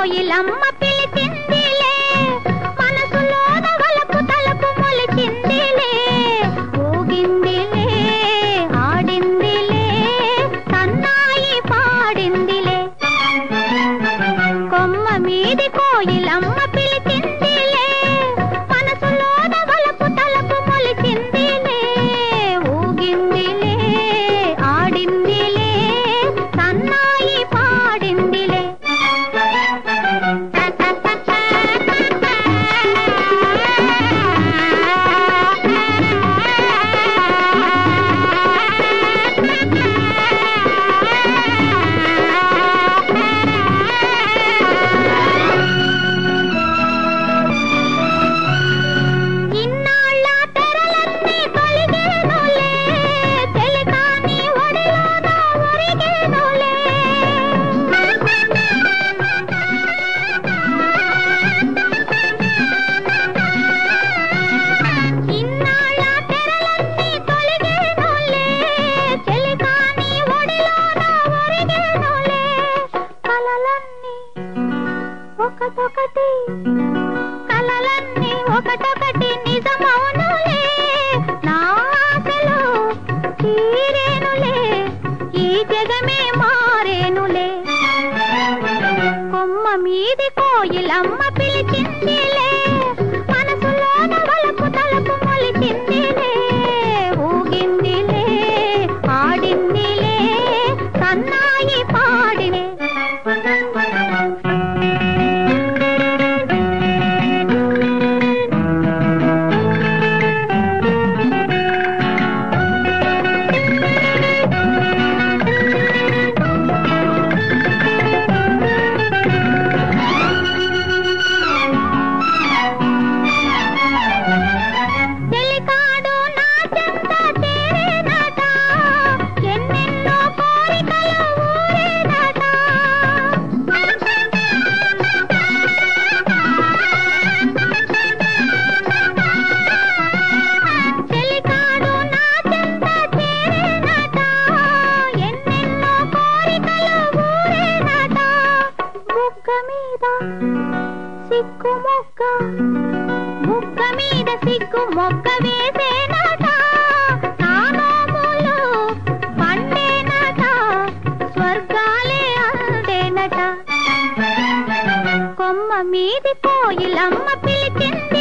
కోయిలమ్మ పిలిచిందిలే మనసులోన వలపు తలపు మొలిచిందిలే ఊగిందిలే ఆడిందిలే సన్నాయి పాడిందిలే కొమ్మ మీది కోయిలమ్మ పిలిచిందిలే మనసులోన వలపు తలపు మొలిచిందిలే ఊగిందిలే ఆడిందిలే సన్నాయి పాడిందిలే ఇన్నాళ్ళ తెరలన్నీ తొలిగేనులే చెలికాని ఒడిలోన ఒరిగేనులే ఇన్నాళ్ళ తెరలన్నీ తొలిగేనులే చెలికాని ఒడిలోన ఒరిగేనులే కలలన్నీ ఒకటొకటి కలలన్నీ ఒకటొకటి నిజమౌనులే నా ఆశలు తీరేనులే ఈ జగమే మారేనులే కొమ్మ మీది కోయిలమ్మ పిలిచిందిలే మనసులోన వలపు తలపు మొలిచిందిలే ఊగిందిలే ఆడిందిలే సన్నాయి పాడినే చెలికాడు నా చెంత చేరేనట ఎన్నెన్నో కోరికలు ఊరేనట చెలికాడు నా చెంత చేరేనట ఎన్నెన్నో కోరికలు ఊరేనట బుగ్గ మీద సిగ్గు మొక్క బుగ్గ మీద సిగ్గు మొక్క వేసేనట నానోములు పండేనట స్వర్గాలే అందేనట కొమ్మ మీది కోయిలమ్మ పిలిచింది